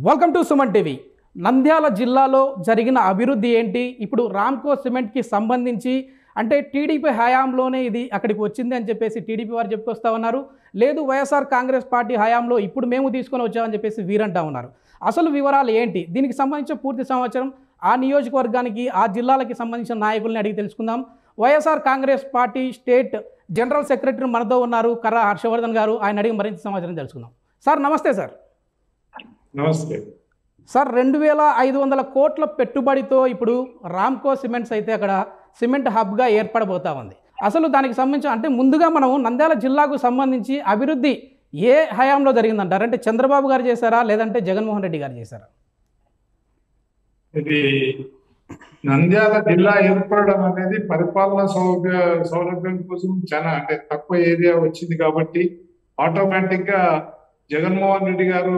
Welcome to Suman TV Nandyal జిల్లాలో జరిగిన అభివృద్ధి ఏంటి ఇప్పుడు రామ్కో సిమెంట్కి సంబంధించి అంటే టీడీపీ హయాంలోనే ఇది అక్కడికి వచ్చింది అని చెప్పేసి టీడీపీ వారు చెప్పుకొస్తా ఉన్నారు లేదు వైఎస్ఆర్ కాంగ్రెస్ పార్టీ హయాంలో ఇప్పుడు మేము తీసుకొని వచ్చామని చెప్పేసి వీరంటా ఉన్నారు అసలు వివరాలు ఏంటి దీనికి సంబంధించిన పూర్తి సమాచారం ఆ నియోజకవర్గానికి ఆ జిల్లాలకి సంబంధించిన నాయకుల్ని అడిగి తెలుసుకుందాం YSR Congress party state general secretary మనతో ఉన్నారు కర్ర హర్షవర్ధన్ గారు ఆయన అడిగి మరింత సమాచారం తెలుసుకుందాం సార్ నమస్తే సార్ నమస్తే సార్ రెండు వేల ఐదు వందల కోట్ల పెట్టుబడితో ఇప్పుడు రామ్కో సిమెంట్స్ అయితే అక్కడ సిమెంట్ హబ్గా ఏర్పడబోతా ఉంది అసలు దానికి సంబంధించి అంటే ముందుగా మనం నంద్యాల జిల్లాకు సంబంధించి అభివృద్ధి ఏ హయాంలో జరిగిందంటారు అంటే చంద్రబాబు గారు చేశారా లేదంటే జగన్మోహన్ రెడ్డి గారు చేశారా ఇది నంద్యాల జిల్లా ఏర్పడడం అనేది పరిపాలన సౌలభ్య సౌలభ్యం కోసం చాలా అంటే తక్కువ ఏరియా వచ్చింది కాబట్టి ఆటోమేటిక్ గా జగన్మోహన్ రెడ్డి గారు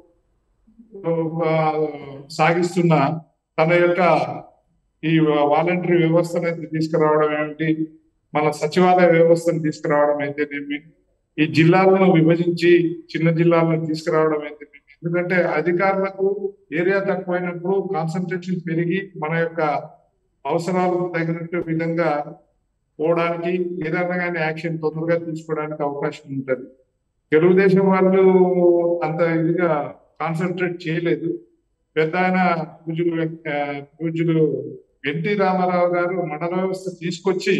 ఆ, సాగిస్తున్న తన యొక్క ఈ వాలంటరీ వ్యవస్థను అయితే తీసుకురావడం ఏమిటి మన సచివాలయ వ్యవస్థను తీసుకురావడం అయితేనేమి ఈ జిల్లాలను విభజించి చిన్న జిల్లాలను తీసుకురావడం అయితేనేమి ఎందుకంటే అధికారులకు ఏరియా తక్కువైనప్పుడు కాన్సన్ట్రేషన్ పెరిగి మన యొక్క అవసరాలకు తగినట్టు విధంగా పోవడానికి ఏదైనా కానీ యాక్షన్ తొందరగా తీసుకోవడానికి అవకాశం ఉంటుంది తెలుగుదేశం వాళ్ళు అంత ఇదిగా కాన్సన్ట్రేట్ చేయలేదు పెద్ద ఆయన పూజలు వెంక- ఆ, పూజలు ఎన్టీ రామారావు గారు మండల వ్యవస్థ తీసుకొచ్చి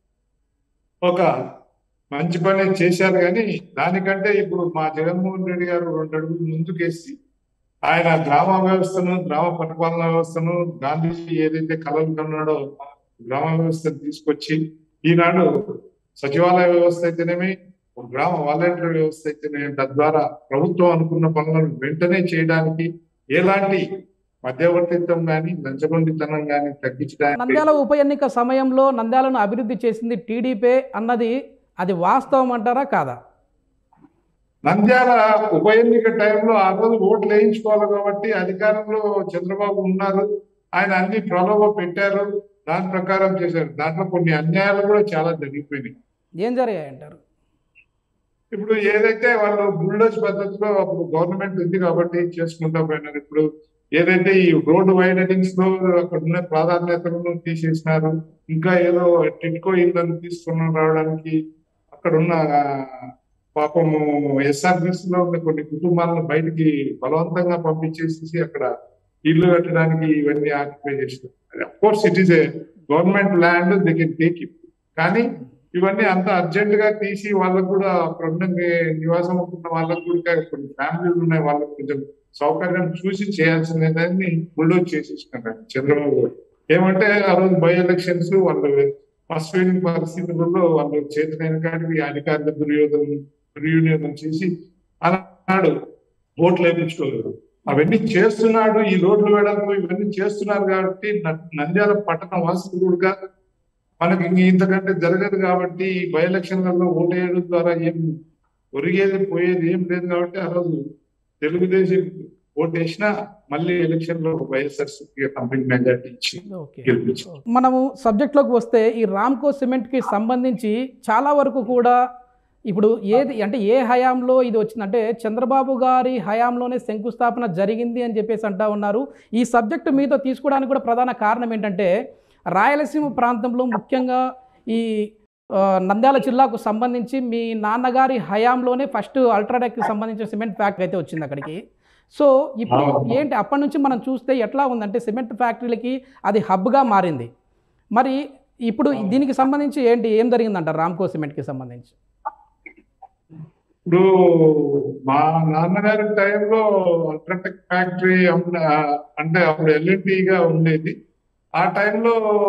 ఒక మంచి పని చేశారు కానీ దానికంటే ఇప్పుడు మా జగన్మోహన్ రెడ్డి గారు రెండు అడుగులు ముందుకేసి ఆయన గ్రామ వ్యవస్థను గ్రామ పరిపాలన వ్యవస్థను గాంధీజీ ఏదైతే కలలు కన్నాడో గ్రామ వ్యవస్థను తీసుకొచ్చి ఈనాడు సచివాలయ వ్యవస్థ అయితేనేమి గ్రామ వాలంటీర్ వ్యవస్థ అయితేనేమి తద్వారా ప్రభుత్వం అనుకున్న పనులను వెంటనే చేయడానికి ఎలాంటి మధ్యవర్తిత్వం కానీ లంచగొండితనం కానీ తగ్గించడానికి నంద్యాల ఉప ఎన్నిక సమయంలో నంద్యాలను అభివృద్ధి చేసింది టీడీపీ అన్నది అది వాస్తవం అంటారా కాదా నంద్యాల ఉప ఎన్నిక టైంలో ఆ రోజు ఓట్లు వేయించుకోవాలి కాబట్టి అధికారంలో చంద్రబాబు ఉన్నారు ఆయన అన్ని ప్రలోభ పెట్టారు దాని ప్రకారం చేశారు దాంట్లో కొన్ని అన్యాయాలు కూడా చాలా జరిగిపోయినాయి ఏం జరిగాయి అంటారు ఇప్పుడు ఏదైతే వాళ్ళు బుల్డోజ్ పద్ధతిలో అప్పుడు గవర్నమెంట్ ఉంది కాబట్టి చేసుకుంటా పోయినారు ఇప్పుడు ఏదైతే ఈ రోడ్డు వైడనింగ్స్ లో అక్కడ ఉన్న ప్రాధాన్యతలను తీసేసినారు ఇంకా ఏదో టిట్కో ఇళ్ళను తీసుకుని రావడానికి అక్కడ ఉన్న ఆ, పాపము ఎస్ఆర్బిస్ లో ఉన్న కొన్ని కుటుంబాలను బయటికి బలవంతంగా పంపించేసి అక్కడ ఇల్లు కట్టడానికి ఇవన్నీ ఆక్యుపై చేసినారు of course it is a government land they can take it కానీ ఇవన్నీ అంత అర్జెంట్ గా తీసి వాళ్ళకు కూడా అక్కడ ఉన్న ని- నివాసం ఉంటున్న వాళ్ళకు కూడా కొన్ని ఫ్యామిలీలు ఉన్నాయి వాళ్ళకు కొంచెం సౌకర్యం చూసి చేయాల్సిన దాన్ని బుల్డోజ్ చేసేసుకున్నారు చంద్రబాబు గారు ఏమంటే ఆ రోజు బై ఎలక్షన్స్ వాళ్ళు ఫస్ట్ ఫీలింగ్ పరిస్థితులలో వాళ్ళు చేతనైన కాడికి అధికారుల దుర్యోధనం దుర్వినియోగం చేసి అన్నాడు ఓట్లు వేయించుకోలేదు అవన్నీ చేస్తున్నాడు ఈ రోడ్లు వేయడానికి ఇవన్నీ చేస్తున్నారు కాబట్టి న- నంద్యాల పట్టణ వాసులు కూడా మనకి ఇంక ఇంతకంటే జరగదు కాబట్టి ఈ బై ఎలక్షన్లలో ఓటు వేయడం ద్వారా ఏం ఒరిగేది పోయేది ఏం లేదు కాబట్టి ఆ రోజు తెలుగుదేశం ఓటు వేసినా మళ్ళీ ఎలక్షన్ లో వైఎస్ఆర్సీపీ కంపెనీ మెజార్టీ ఇచ్చి ఓకే గెలిపించారు మనము సబ్జెక్ట్లోకి వస్తే ఈ రామ్కో సిమెంట్కి సంబంధించి చాలా వరకు కూడా ఇప్పుడు ఏది అంటే ఏ హయాంలో ఇది వచ్చిందంటే చంద్రబాబు గారి హయాంలోనే శంకుస్థాపన జరిగింది అని చెప్పేసి అంటా ఉన్నారు ఈ సబ్జెక్టు మీతో తీసుకోవడానికి కూడా ప్రధాన కారణం ఏంటంటే రాయలసీమ ప్రాంతంలో ముఖ్యంగా ఈ ఆ, నంద్యాల జిల్లాకు సంబంధించి మీ నాన్నగారి హయాంలోనే ఫస్ట్ అల్ట్రాటెక్కి సంబంధించిన సిమెంట్ ఫ్యాక్టరీ అయితే వచ్చింది అక్కడికి సో ఇప్పుడు అవును. ఏంటి అప్పటి నుంచి మనం చూస్తే ఎట్లా ఉందంటే సిమెంట్ ఫ్యాక్టరీలకి అది హబ్గా మారింది మరి ఇప్పుడు అవును. దీనికి సంబంధించి ఏంటి ఏం జరిగిందంట రామ్కో సిమెంట్కి సంబంధించి ఇప్పుడు మా నాన్నగారి టైంలో అల్ట్రాటెక్ ఫ్యాక్టరీ అమ్మ- అంటే అప్పుడు ఎల్ఎన్టీ గా ఉండేది ఆ టైంలో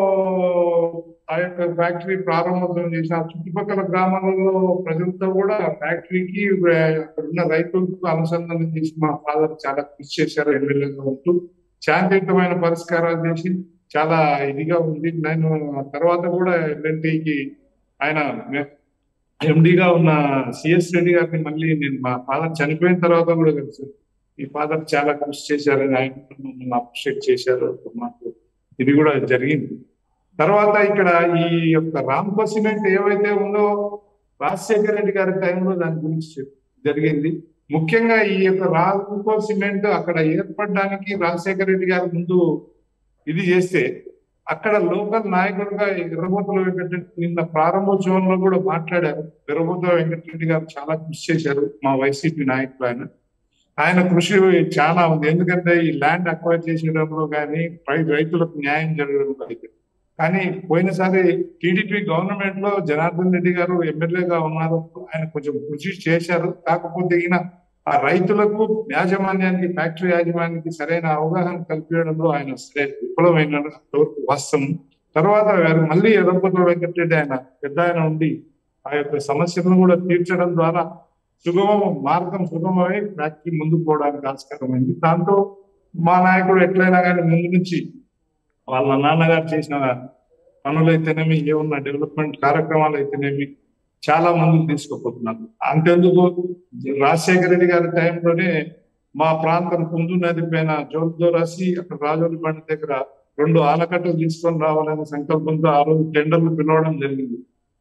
ఆ యొక్క ఫ్యాక్టరీ ప్రారంభోత్సవం చేసిన ఆ చుట్టుపక్కల గ్రామాలలో ప్రజలతో కూడా ఫ్యాక్టరీకి అక్కడ ఉన్న రైతులకు అనుసంధానం చేసి మా ఫాదర్ చాలా కృషి చేశారు ఎమ్మెల్యేగా ఉంటూ శాంతియుతమైన పరిష్కారాలు చేసి చాలా ఇదిగా ఉంది నేను ఆ తర్వాత కూడా ఎల్ఎన్టీకి ఆయన ఎండిగా ఉన్న సిఎస్ రెడ్డి గారిని మళ్ళీ నేను మా ఫాదర్ చనిపోయిన తర్వాత కూడా తెలుసు మీ ఫాదర్ చాలా కృషి చేశారని ఆయన కూడా మమ్మల్ని అప్రిషియేట్ చేశారు మాకు ఇది కూడా జరిగింది తర్వాత ఇక్కడ ఈ యొక్క రామ్కో సిమెంట్ ఏవైతే ఉందో రాజశేఖర రెడ్డి గారి టైంలో దాని గురించి చెప్- జరిగింది ముఖ్యంగా ఈ యొక్క రాజకో సిమెంట్ అక్కడ ఏర్పడడానికి రాజశేఖర రెడ్డి గారు ముందు ఇది చేస్తే అక్కడ లోకల్ నాయకుడుగా ఎర్రబోతుల వెంకటరెడ్డి నిన్న ప్రారంభోత్సవంలో కూడా మాట్లాడారు ఎర్రబోతుల వెంకటరెడ్డి గారు చాలా కృషి చేశారు మా వైసీపీ నాయకులు ఆయన ఆయన కృషి చాలా ఉంది ఎందుకంటే ఈ ల్యాండ్ అక్వైర్ చేసేటప్పుడు కానీ రైతులకు న్యాయం జరగడం అయితే కానీ పోయినసారి టీడీపీ గవర్నమెంట్ లో జనార్దన్ రెడ్డి గారు ఎమ్మెల్యేగా ఉన్నారు ఆయన కొంచెం కృషి చేశారు కాకపోతే ఈయన ఆ రైతులకు యాజమాన్యానికి ఫ్యాక్టరీ యాజమాన్యానికి సరైన అవగాహన కల్పించడంలో ఆయన సరే విఫలమైన వాస్తవం తర్వాత మళ్ళీ ఎర్రపూర్ల వెంకటరెడ్డి ఆయన పెద్ద ఆయన ఉండి ఆ యొక్క సమస్యలను కూడా తీర్చడం ద్వారా సుగమ మార్గం సుగమమై ఫ్యాక్టరీ ముందుకు పోవడానికి ఆస్కారమైంది దాంతో మా నాయకుడు ఎట్లయినా కానీ ముందు నుంచి వాళ్ళ నాన్నగారు చేసిన పనులు అయితేనేమి ఏమన్నా డెవలప్మెంట్ కార్యక్రమాలు అయితేనేమి చాలా ముందుకు తీసుకుపోతున్నారు అంతెందుకు రాజశేఖర రెడ్డి గారి టైంలోనే మా ప్రాంతం కుందు నది పైన జోరుతో రాసి అక్కడ రాజోలి బండి దగ్గర రెండు ఆనకట్టలు తీసుకొని రావాలనే సంకల్పంతో ఆ రోజు టెండర్లు పిలవడం జరిగింది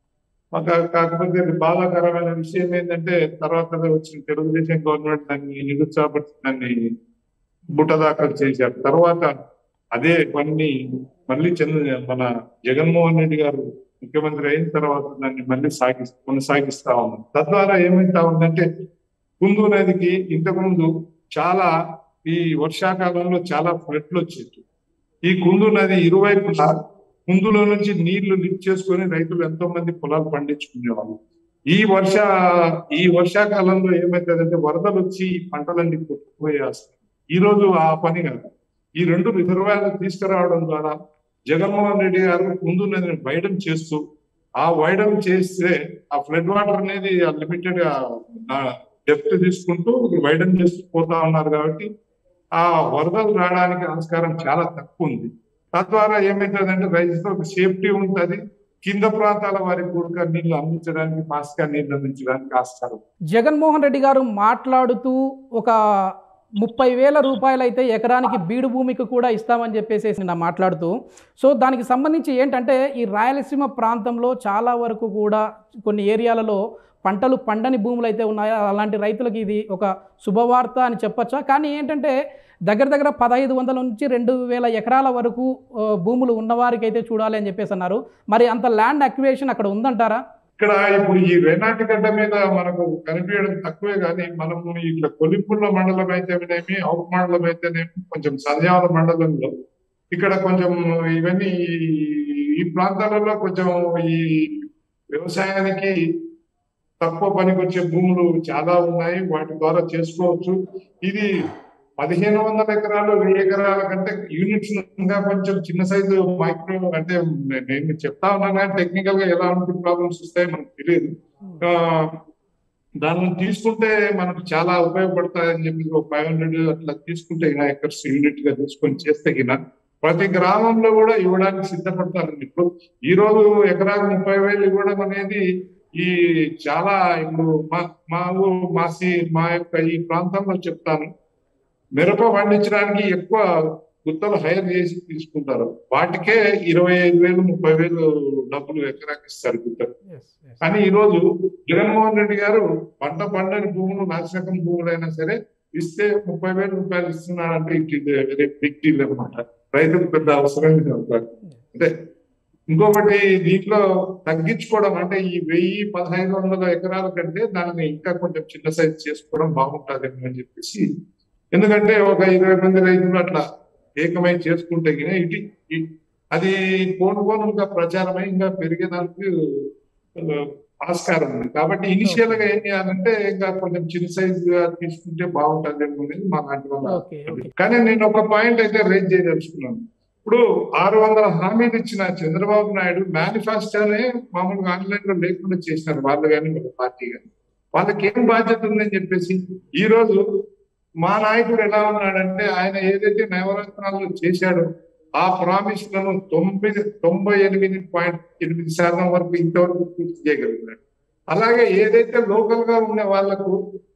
కాకపోతే బాధాకరమైన విషయం ఏంటంటే తర్వాత వచ్చిన తెలుగుదేశం గవర్నమెంట్ దాన్ని నిరుత్సాహపరిచి దాన్ని బుట్ట దాఖలు చేశారు తర్వాత అదే పని మళ్ళీ చంద్ర మన జగన్మోహన్ రెడ్డి గారు ముఖ్యమంత్రి అయిన తర్వాత దాన్ని మళ్ళీ సాగి కొనసాగిస్తా ఉన్నాం తద్వారా ఏమైతా ఉందంటే కుందు నదికి ఇంతకుముందు చాలా ఈ వర్షాకాలంలో చాలా ఫ్లడ్లు వచ్చేది ఈ కుందు నది ఇరువైపులా కుందులో నుంచి నీళ్లు లిఫ్ట్ చేసుకొని రైతులు ఎంతో మంది పొలాలు పండించుకునేవాళ్ళు ఈ వర్ష ఈ వర్షాకాలంలో ఏమైతుందంటే వరదలు వచ్చి ఈ పంటలన్నీ కొట్టుకుపోయేస్తారు ఈ రోజు ఆ పని కాదు ఈ రెండు రిజర్వాయర్లు తీసుకురావడం ద్వారా జగన్మోహన్ రెడ్డి గారు ముందు నదిని వైడన్ చేస్తూ ఆ వైడన్ చేస్తే ఆ ఫ్లడ్ వాటర్ అనేది లిమిటెడ్ డెప్త్ తీసుకుంటూ వైడన్ చేస్తూ పోతా ఉన్నారు కాబట్టి ఆ వరదలు రావడానికి ఆస్కారం చాలా తక్కువ ఉంది తద్వారా ఏమవుతుందంటే రైతులకు సేఫ్టీ ఉంటుంది కింద ప్రాంతాల వారికి కూడా నీళ్లు అందించడానికి ఫాస్ట్ గా నీళ్లు అందించడానికి ఆస్కారం జగన్మోహన్ రెడ్డి గారు మాట్లాడుతూ ఒక ముప్పై వేల రూపాయలు అయితే ఎకరానికి బీడు భూమికి కూడా ఇస్తామని చెప్పేసి నిన్న మాట్లాడుతూ సో దానికి సంబంధించి ఏంటంటే ఈ రాయలసీమ ప్రాంతంలో చాలా వరకు కూడా కొన్ని ఏరియాలలో పంటలు పండని భూములు అయితే ఉన్నాయో అలాంటి రైతులకు ఇది ఒక శుభవార్త అని చెప్పొచ్చా కానీ ఏంటంటే దగ్గర దగ్గర పదహైదు వందల నుంచి రెండు వేల ఎకరాల వరకు ఆ, భూములు ఉన్నవారికి అయితే చూడాలి అని చెప్పేసి అన్నారు మరి అంత ల్యాండ్ అక్వివేషన్ అక్కడ ఉందంటారా ఇక్కడ ఇప్పుడు ఈ రేనాటి గడ్డ మీద మనకు కనిపించడం తక్కువే కానీ మనము ఇట్లా కొలిపుల్ల మండలం అయితేనేమి అవుట్ మండలం అయితేనేమి కొంచెం సంధ్యావల మండలంలో ఇక్కడ కొంచెం ఇవన్నీ ఈ- ఈ ప్రాంతాలలో కొంచెం ఈ వ్యవసాయానికి తక్కువ పనికొచ్చే భూములు చాలా ఉన్నాయి వాటి ద్వారా చేసుకోవచ్చు ఇది పదిహేను వందల ఎకరాలు వెయ్యి ఎకరాల కంటే యూనిట్స్ ఇంకా కొంచెం చిన్న సైజు మైక్రో అంటే నేను చెప్తా ఉన్నాను కానీ టెక్నికల్ గా ఎలా ఉంటుంది ప్రాబ్లమ్స్ వస్తాయో మనకు తెలియదు ఆ, దాన్ని తీసుకుంటే మనకు చాలా ఉపయోగపడతాయని చెప్పి ఒక ఫైవ్ హండ్రెడ్ అట్లా తీసుకుంటే ఇలా ఎకర్స్ యూనిట్ గా తీసుకొని చేస్తే గిన ప్రతి గ్రామంలో కూడా ఇవ్వడానికి సిద్ధపడతారు ఇప్పుడు ఈ రోజు ఎకరాకు ముప్పై వేలు ఇవ్వడం అనేది ఈ చాలా ఇప్పుడు మా మా ఊ- మా సి మా యొక్క ఈ ప్రాంతంలో చెప్తాను మిరప పండించడానికి ఎక్కువ గుత్తలు హైర్ చేసి తీసుకుంటారు వాటికే ఇరవై ఐదు వేలు ముప్పై వేలు డబ్బులు ఎకరాకి ఇస్తారు గుత్తలు కానీ ఈ రోజు జగన్మోహన్ రెడ్డి గారు పంట పండని భూములు నాశనకం భూములైనా సరే ఇస్తే ముప్పై వేల రూపాయలు ఇస్తున్నాడంటే ఇట్ వెరీ బిగ్ డీల్ అనమాట రైతుకు పెద్ద అవసరం కాదు అంటే ఇంకొకటి దీంట్లో తగ్గించుకోవడం అంటే ఈ వెయ్యి పదహైదు వందల ఎకరాల కంటే దాన్ని ఇంకా కొంచెం చిన్న సైజ్ చేసుకోవడం బాగుంటుంది అని చెప్పేసి ఎందుకంటే ఒక ఇరవై మంది రైతులు అట్లా ఏకమై చేసుకుంటే గిన ఇటు ఇ- అది పోను పోను ఇంకా ప్రచారమై ఇంకా పెరిగేదానికి ఆ, ఆస్కారం ఉంది కాబట్టి ఇనిషియల్ గా ఏం చేయాలంటే ఇంకా కొంచెం చిన్న సైజ్ గా తీసుకుంటే బాగుంటుంది అనేది మా లాంటి వాళ్ళ ఓకే ఓకే కానీ నేను ఒక పాయింట్ అయితే రేజ్ చేయదలుచుకున్నాను ఇప్పుడు ఆరు వందల హామీలు ఇచ్చిన చంద్రబాబు నాయుడు మేనిఫెస్టోనే మామూలుగా ఆన్లైన్ లో లేకుండా చేసినారు వాళ్ళు కానీ వాళ్ళ పార్టీ కానీ వాళ్ళకి ఏం బాధ్యత ఉందని చెప్పేసి ఈ రోజు మా నాయకుడు ఎలా ఉన్నాడంటే ఆయన ఏదైతే నవరత్నాలు చేశాడో ఆ ప్రామిస్ లను తొమ్మిది తొంభై ఎనిమిది పాయింట్ ఎనిమిది శాతం వరకు ఇంతవరకు పూర్తి చేయగలిగినాడు అలాగే ఏదైతే లోకల్ గా ఉన్న వాళ్లకు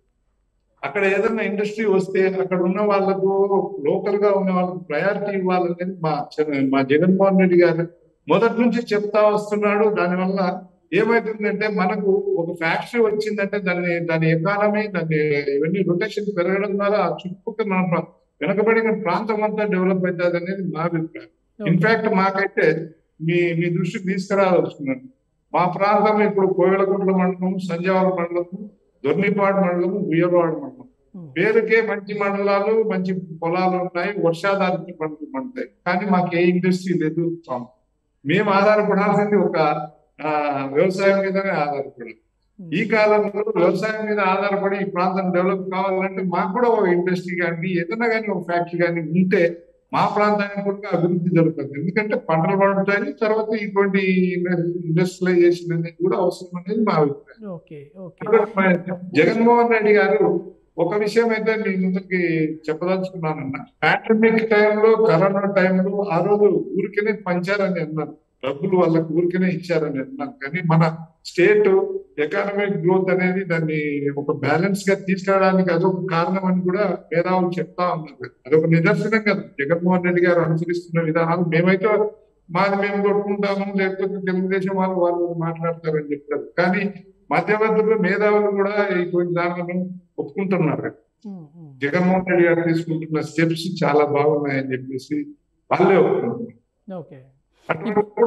అక్కడ ఏదైనా ఇండస్ట్రీ వస్తే అక్కడ ఉన్న వాళ్ళకు లోకల్ గా ఉన్న వాళ్ళకు ప్రయారిటీ ఇవ్వాలనేది మా చ- మా జగన్మోహన్ రెడ్డి గారు మొదటి నుంచి చెప్తా వస్తున్నాడు దానివల్ల ఏమైతుందంటే మనకు ఒక ఫ్యాక్టరీ వచ్చిందంటే దాని దాని ఎకానమీ దాని ఇవన్నీ రొటేషన్ పెరగడం ద్వారా ఆ చుట్టుపక్కల మన ప్ర- వెనకబడిన ప్రాంతం అంతా డెవలప్ అవుతుంది అనేది మా అభిప్రాయం ఇన్ఫాక్ట్ మాకైతే మీ మీ దృష్టికి తీసుకురావాల్సిందండి మా ప్రాంతం ఇప్పుడు కోవిలకుంట్ల మండలం సంజావరం మండలం దొర్నిపాడు మండలం ఉయ్యలవాడ మండలం పేరుకే మంచి మండలాలు మంచి పొలాలు ఉన్నాయి వర్షాధారిత పంటలు పండుతాయి కానీ మాకు ఏ ఇండస్ట్రీ లేదు స్వామి. మేము ఆధారపడాల్సింది ఒక ఆ, వ్యవసాయం మీదనే ఆధారపడాలి ఈ కాలంలో వ్యవసాయం మీద ఆధారపడి ఈ ప్రాంతం డెవలప్ కావాలంటే మాకు కూడా ఒక ఇండస్ట్రీ కానీ ఏదైనా కానీ ఒక ఫ్యాక్టరీ కానీ ఉంటే మా ప్రాంతానికి కూడా అభివృద్ధి జరుగుతుంది ఎందుకంటే పంటలు పండుతాయి తర్వాత ఇటువంటి ఇండస్ట్రియలైజేషన్ అనేది కూడా అవసరం అనేది మా అభిప్రాయం ఓకే ఓకే కాబట్టి మన జగన్మోహన్ రెడ్డి గారు ఒక విషయం అయితే మీ ముందుకి చెప్పదలుచుకున్నానన్న పాండమిక్ టైంలో కరోనా టైంలో ఆ రోజు ఊరికనే పంచారని అన్నారు డబ్బులు వాళ్ళకి ఊరికనే ఇచ్చారని అన్నారు కానీ మన స్టేట్ ఎకానమిక్ గ్రోత్ అనేది దాన్ని ఒక బ్యాలెన్స్ గా తీసుకురావడానికి అదొక కారణం అని కూడా మేధావులు చెప్తా ఉన్నారు అదొక నిదర్శనం కదా జగన్మోహన్ రెడ్డి గారు అనుసరిస్తున్న విధానాలు మేమైతే మాది మేము కొట్టుకుంటాము లేకపోతే తెలుగుదేశం వాళ్ళు వాళ్ళు మాట్లాడతారని చెప్తారు కానీ మధ్యవర్తులు మేధావులు కూడా ఇటువంటి దానిలను ఒప్పుకుంటున్నారు ఉమ్, ఉమ్. జగన్మోహన్ రెడ్డి గారు తీసుకుంటున్న స్టెప్స్ చాలా బాగున్నాయని చెప్పేసి వాళ్ళే ఒప్పుకుంటున్నారు ఓకే అప్పుడు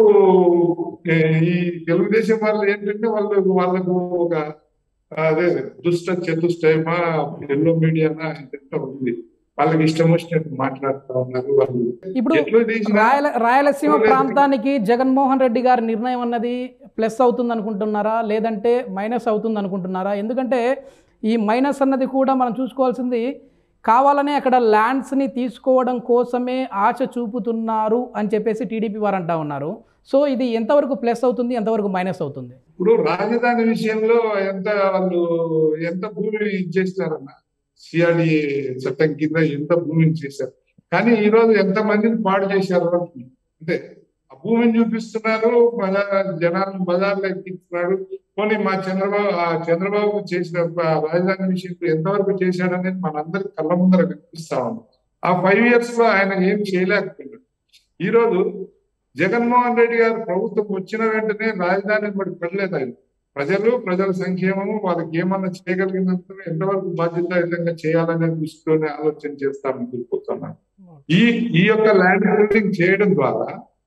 ఏ, ఈ తెలుగుదేశం వాళ్ళు ఏంటంటే వాళ్ళు వాళ్ళకు ఒక అదే దుష్ట చతుష్టయమా ఎల్లో మీడియానా ఇదంతా ఉంది వాళ్ళకి ఇష్టం వచ్చినట్టు మాట్లాడుతూ ఉన్నారు వాళ్ళు ఇప్పుడు ఎట్లా తీసినా రాయల రాయలసీమ లేదు. ప్రాంతానికి జగన్మోహన్ రెడ్డి గారి నిర్ణయం అన్నది ప్లస్ అవుతుంది అనుకుంటున్నారా లేదంటే మైనస్ అవుతుంది అనుకుంటున్నారా ఎందుకంటే ఈ మైనస్ అన్నది కూడా మనం చూసుకోవాల్సింది కావాలనే అక్కడ ల్యాండ్స్ని తీసుకోవడం కోసమే ఆశ చూపుతున్నారు అని చెప్పేసి టీడీపీ వారు అంటా ఉన్నారు సో ఇది ఎంతవరకు ప్లస్ అవుతుంది ఎంతవరకు మైనస్ అవుతుంది ఇప్పుడు రాజధాని విషయంలో ఎంత వాళ్ళు ఎంత భూమిని ఇచ్చేస్తారన్న సిఆర్డి చట్టం కింద ఎంత భూమిని చేశారు కానీ ఈ రోజు ఎంత మందిని పాడు చేశారు అంటున్నాను. అంటే ఆ భూమిని చూపిస్తున్నారు బజార్ జనాలను బజార్లో ఎక్కిస్తున్నాడు పోనీ మా చంద్రబాబు ఆ చంద్రబాబు చేసిన ప- రాజధాని విషయంలో ఎంతవరకు చేశాడనేది మనందరికి కళ్ళ ముందర కనిపిస్తా ఉంది ఆ ఫైవ్ ఇయర్స్ లో ఆయన ఏం చేయలేకపోయినాడు ఈ రోజు జగన్మోహన్ రెడ్డి గారు ప్రభుత్వం వచ్చిన వెంటనే రాజధాని మరి పడలేదు ఆయన ప్రజలు ప్రజల సంక్షేమము వాళ్ళకి ఏమన్నా చేయగలిగినంత ఎంతవరకు బాధ్యతాయుతంగా చేయాలనే దృష్టితోనే ఆలోచన చేస్తామని తెలిపోతున్నాను ఈ ఈ యొక్క ల్యాండ్ హోల్డింగ్ చేయడం ద్వారా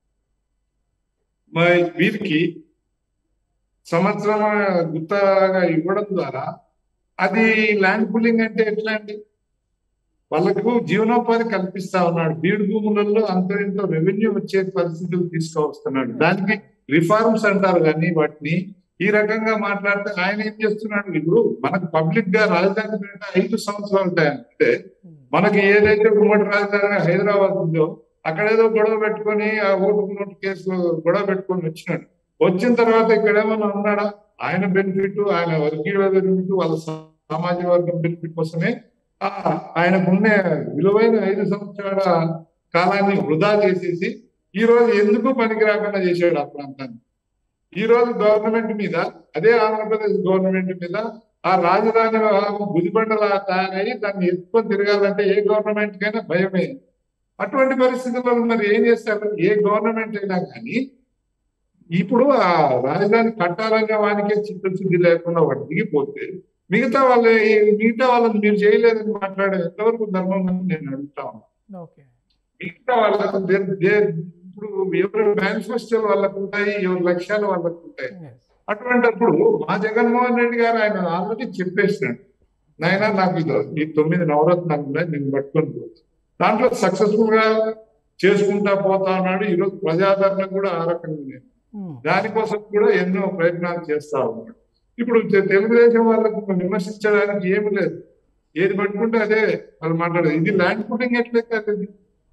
మరి వీరికి సంవత్సరం గుత్తగా ఇవ్వడం ద్వారా అది ల్యాండ్ పుల్లింగ్ అంటే ఎట్లా అండి వాళ్ళకు జీవనోపాధి కల్పిస్తా ఉన్నాడు బీడు భూములలో అంత ఇంత రెవెన్యూ వచ్చే పరిస్థితులు తీసుకువస్తున్నాడు దానికి రిఫార్మ్స్ అంటారు కానీ వాటిని ఈ రకంగా మాట్లాడితే ఆయన ఏం చేస్తున్నాడు ఇప్పుడు మనకు పబ్లిక్ గా రాజధాని పేరిట ఐదు సంవత్సరాలు ఉంటాయంటే మనకి ఏదైతే ఉమ్మడి రాజధాని హైదరాబాద్ ఉందో అక్కడేదో గొడవ పెట్టుకొని ఆ ఓటు నోటు కేసు గొడవ పెట్టుకొని వచ్చినాడు వచ్చిన తర్వాత ఇక్కడ ఏమన్నా ఉన్నాడా ఆయన బెనిఫిట్ ఆయన వర్గీయుల బెనిఫిట్ వాళ్ళ సామాజిక వర్గం బెనిఫిట్ కోసమే ఆ ఆయనకున్న విలువైన ఐదు సంవత్సరాల కాలాన్ని వృధా చేసేసి ఈ రోజు ఎందుకు పనికి రాకుండా చేశాడు ఆ ప్రాంతాన్ని ఈ రోజు గవర్నమెంట్ మీద అదే ఆంధ్రప్రదేశ్ గవర్నమెంట్ మీద ఆ రాజధాని గుదిబండలా తయారయ్యి దాన్ని ఎత్తుకొని తిరగాలంటే ఏ గవర్నమెంట్ కైనా భయమే అటువంటి పరిస్థితుల్లో మరి ఏం చేస్తారు ఏ గవర్నమెంట్ అయినా కానీ ఇప్పుడు ఆ రాజధాని కట్టాలనే వానికే చిత్తశుద్ధి లేకుండా వాడు దిగిపోతే మిగతా వాళ్ళ మిగతా వాళ్ళని మీరు చేయలేదని మాట్లాడే ఎంతవరకు ధర్మం అని నేను అడుగుతా ఉన్నాను ఓకే మిగతా వాళ్ళకు దే- దే- ఇప్పుడు ఎవరి మేనిఫెస్టో వాళ్ళకు ఉంటాయి ఎవరి లక్ష్యాలు వాళ్ళకు ఉంటాయి అటువంటిప్పుడు మా జగన్మోహన్ రెడ్డి గారు ఆయన ఆల్రెడీ చెప్పేసినాడు నాయన నాకు ఇది ఈ తొమ్మిది నవరత్నాలు ఉన్నాయి నేను పట్టుకొని పోతా దాంట్లో సక్సెస్ఫుల్ గా చేసుకుంటా పోతా ఉన్నాడు ఈ రోజు ప్రజాదరణ కూడా ఆ రకంగా ఉంది. దానికోసం కూడా ఎన్నో ప్రయత్నాలు చేస్తా ఉన్నాడు ఇప్పుడు తె- తెలుగుదేశం వాళ్ళకు విమర్శించడానికి ఏమి లేదు ఏది పట్టుకుంటే అదే వాళ్ళు మాట్లాడేది ఇది ల్యాండ్ పుట్టింగ్ ఎట్లయితే అది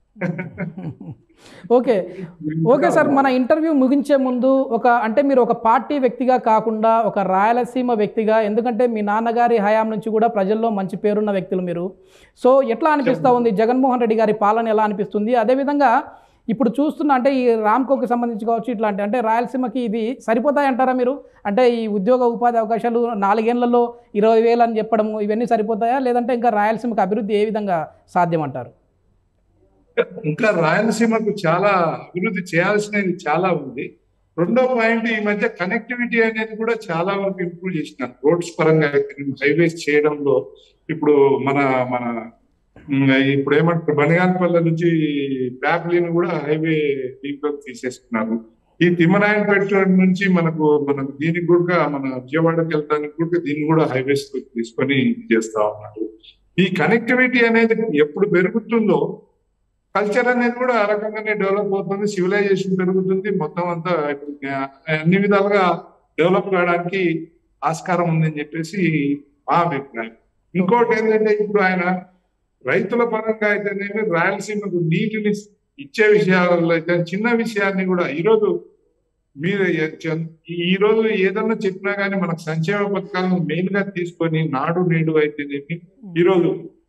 ఓకే ఓకే సార్ మన ఇంటర్వ్యూ ముగించే ముందు ఒక అంటే మీరు ఒక పార్టీ వ్యక్తిగా కాకుండా ఒక రాయలసీమ వ్యక్తిగా ఎందుకంటే మీ నాన్నగారి హయాం నుంచి కూడా ప్రజల్లో మంచి పేరున్న వ్యక్తులు మీరు సో ఎట్లా అనిపిస్తూ ఉంది జగన్మోహన్ రెడ్డి గారి పాలన ఎలా అనిపిస్తుంది అదేవిధంగా ఇప్పుడు చూస్తున్న అంటే ఈ రామ్కోకి సంబంధించి కావచ్చు ఇట్లాంటి అంటే రాయలసీమకి ఇది సరిపోతాయంటారా మీరు అంటే ఈ ఉద్యోగ ఉపాధి అవకాశాలు నాలుగేళ్లలో ఇరవై వేలు అని చెప్పడము ఇవన్నీ సరిపోతాయా లేదంటే ఇంకా రాయలసీమకి అభివృద్ధి ఏ విధంగా సాధ్యం అంటారు ఇంకా రాయలసీమకు చాలా అభివృద్ధి చేయాల్సినది చాలా ఉంది రెండో పాయింట్ ఈ మధ్య కనెక్టివిటీ అనేది కూడా చాలా వరకు ఇంప్రూవ్ చేసినారు రోడ్స్ పరంగా హైవేస్ చేయడంలో ఇప్పుడు మన మన ఉమ్, ఇప్పుడు ఏమంటారు బనిగాన్పల్లి నుంచి ప్యాప్లీని కూడా హైవే దీంట్లోకి తీసేస్తున్నారు ఈ తిమ్మనాయనపేట నుంచి మనకు మనకు దీనికి కూడా మన విజయవాడకి వెళ్ళడానికి కూడా దీన్ని కూడా హైవేస్ తీసుకొని చేస్తా ఉన్నారు ఈ కనెక్టివిటీ అనేది ఎప్పుడు పెరుగుతుందో కల్చర్ అనేది కూడా ఆ రకంగానే డెవలప్ అవుతుంది సివిలైజేషన్ పెరుగుతుంది మొత్తం అంతా ఇప్పుడు అన్ని విధాలుగా డెవలప్ కావడానికి ఆస్కారం ఉందని చెప్పేసి మా అభిప్రాయం ఇంకోటి ఏంటంటే ఇప్పుడు ఆయన రైతుల పరంగా అయితేనేమి రాయలసీమకు నీటిని ఇచ్చే విషయాలలో అయితే చిన్న విషయాన్ని కూడా ఈరోజు మీరు ఏ- చ- ఈ రోజు ఏదన్నా చెప్పినా కానీ మనకు సంక్షేమ పథకాలను మెయిన్ గా తీసుకొని నాడు నేడు అయితేనేమి ఈరోజు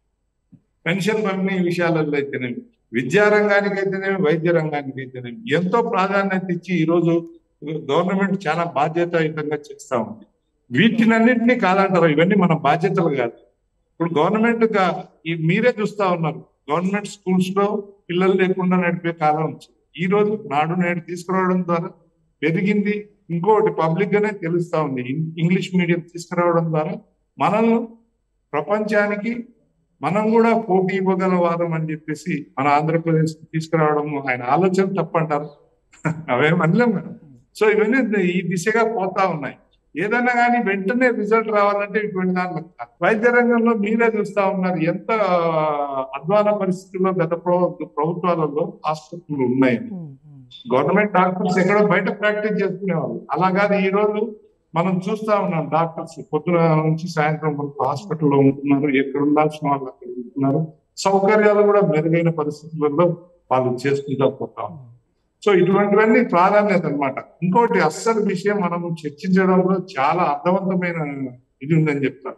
పెన్షన్ పంపిణీ విషయాలలో అయితేనేమి విద్యా రంగానికి అయితేనేమి వైద్య రంగానికి అయితేనేమి ఎంతో ప్రాధాన్యత ఇచ్చి ఈ రోజు గవర్నమెంట్ చాలా బాధ్యతాయుతంగా చేస్తా ఉంది వీటినన్నింటినీ కాదంటారు ఇవన్నీ మన బాధ్యతలు కాదు ఇప్పుడు గవర్నమెంట్ గా ఈ మీరే చూస్తా ఉన్నారు గవర్నమెంట్ స్కూల్స్ లో పిల్లలు లేకుండా నడిపే కాలం వచ్చింది ఈ రోజు నాడు నేడు తీసుకురావడం ద్వారా పెరిగింది ఇంకోటి పబ్లిక్ గానే తెలుస్తా ఉంది ఇం- ఇంగ్లీష్ మీడియం తీసుకురావడం ద్వారా మనల్ని ప్రపంచానికి మనం కూడా పోటీ ఇవ్వగల వారం అని చెప్పేసి మన ఆంధ్రప్రదేశ్ తీసుకురావడం ఆయన ఆలోచన తప్పంటారు అవేం అనలేం మేడం సో ఇవన్నీ ఈ దిశగా పోతా ఉన్నాయి ఏదైనా కానీ వెంటనే రిజల్ట్ రావాలంటే ఇటువంటి దాంట్లో కాదు. వైద్య రంగంలో మీరే చూస్తా ఉన్నారు ఎంత అధ్వాన పరిస్థితుల్లో గత ప్రభు- ప్రభుత్వాలలో ఆసుపత్రులు ఉన్నాయి గవర్నమెంట్ డాక్టర్స్ ఎక్కడో బయట ప్రాక్టీస్ చేసుకునేవాళ్ళు అలా కాదు ఈ రోజు మనం చూస్తా ఉన్నాం డాక్టర్స్ పొద్దున నుంచి సాయంత్రం వరకు హాస్పిటల్లో ఉంటున్నారు ఎక్కడ ఉండాల్సిన వాళ్ళు అక్కడ ఉంటున్నారు సౌకర్యాలు కూడా మెరుగైన పరిస్థితులలో వాళ్ళు చేసుకుంటా పోతా ఉన్నారు. సో ఇటువంటివన్నీ ప్రాధాన్యత అన్నమాట ఇంకోటి అస్సలు విషయం మనం చర్చించడంలో చాలా అర్థవంతమైన ఇది ఉందని చెప్తాను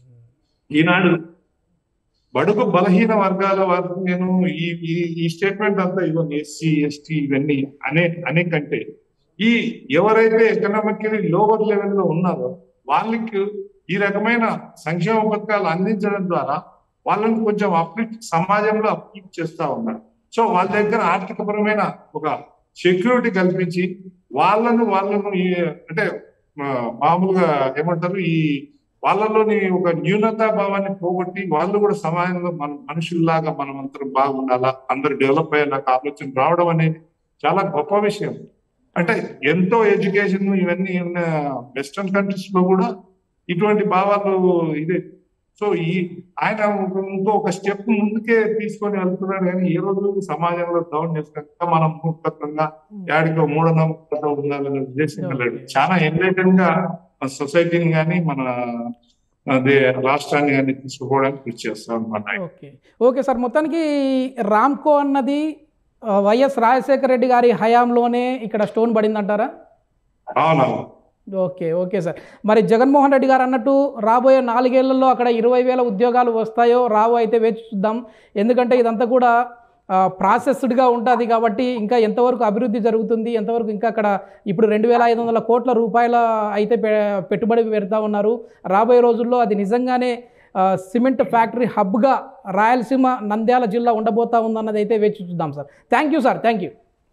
ఈనాడు బడుగు బలహీన వర్గాల వారికి నేను ఈ ఈ ఈ స్టేట్మెంట్ అంతా ఇవన్నీ ఎస్సీ ఎస్టీ ఇవన్నీ అనే అనే కంటే ఈ ఎవరైతే ఎకనామికలీ లోవర్ లెవెల్లో ఉన్నారో వాళ్ళకి ఈ రకమైన సంక్షేమ పథకాలు అందించడం ద్వారా వాళ్ళని కొంచెం అప్లిఫ్ట్ సమాజంలో అప్లిఫ్ట్ చేస్తా ఉన్నారు సో వాళ్ళ దగ్గర ఆర్థికపరమైన ఒక సెక్యూరిటీ కల్పించి వాళ్ళను వాళ్ళను ఈ అంటే ఆ, మామూలుగా ఏమంటారు ఈ వాళ్ళలోని ఒక న్యూనతా భావాన్ని పోగొట్టి వాళ్ళు కూడా సమాజంలో మన మనుషుల్లాగా మనం అందరం బాగుండాలా అందరు డెవలప్ అయ్యేలాగా ఆలోచన రావడం అనేది చాలా గొప్ప విషయం అంటే ఎంతో ఎడ్యుకేషన్ ఇవన్నీ ఉన్న వెస్ట్రన్ కంట్రీస్ లో కూడా ఇటువంటి భావాలు ఇదే సో ఈ ఆయన ఒక- ఇంకో ఒక స్టెప్ ముందుకే తీసుకొని వెళ్తున్నాడు కానీ ఏ రోజు సమాజంలో డౌన్ చేసుకుంటా మనం మూర్ఖత్వంగా యాడికో మూఢనమ్మకంతో ఉండాలనే ఉద్దేశం వెళ్ళాడు చాలా ఎన్లైటెడ్ గా మన సొసైటీని కానీ మన అదే రాష్ట్రాన్ని కానీ తీసుకుపోవడానికి కృషి చేస్తాం అనమాట ఓకే ఓకే సార్ మొత్తానికి రామ్కో అన్నది ఆ, వైఎస్ రాజశేఖర రెడ్డి గారి హయాంలోనే ఇక్కడ స్టోన్ పడిందంటారా అవునవును ఓకే ఓకే సార్ మరి జగన్మోహన్ రెడ్డి గారు అన్నట్టు రాబోయే నాలుగేళ్లలో అక్కడ ఇరవై వేల ఉద్యోగాలు వస్తాయో రావో అయితే వేచి చూద్దాం ఎందుకంటే ఇదంతా కూడా ప్రాసెస్డ్గా ఉంటుంది కాబట్టి ఇంకా ఎంతవరకు అభివృద్ధి జరుగుతుంది ఎంతవరకు ఇంకా అక్కడ ఇప్పుడు రెండు వేల ఐదు వందల కోట్ల రూపాయల అయితే పె- పెట్టుబడి పెడతా ఉన్నారు రాబోయే రోజుల్లో అది నిజంగానే ఆ, సిమెంట్ ఫ్యాక్టరీ హబ్గా రాయలసీమ నంద్యాల జిల్లా ఉండబోతా ఉందన్నది అయితే వేచి చూద్దాం sir thank you sir thank you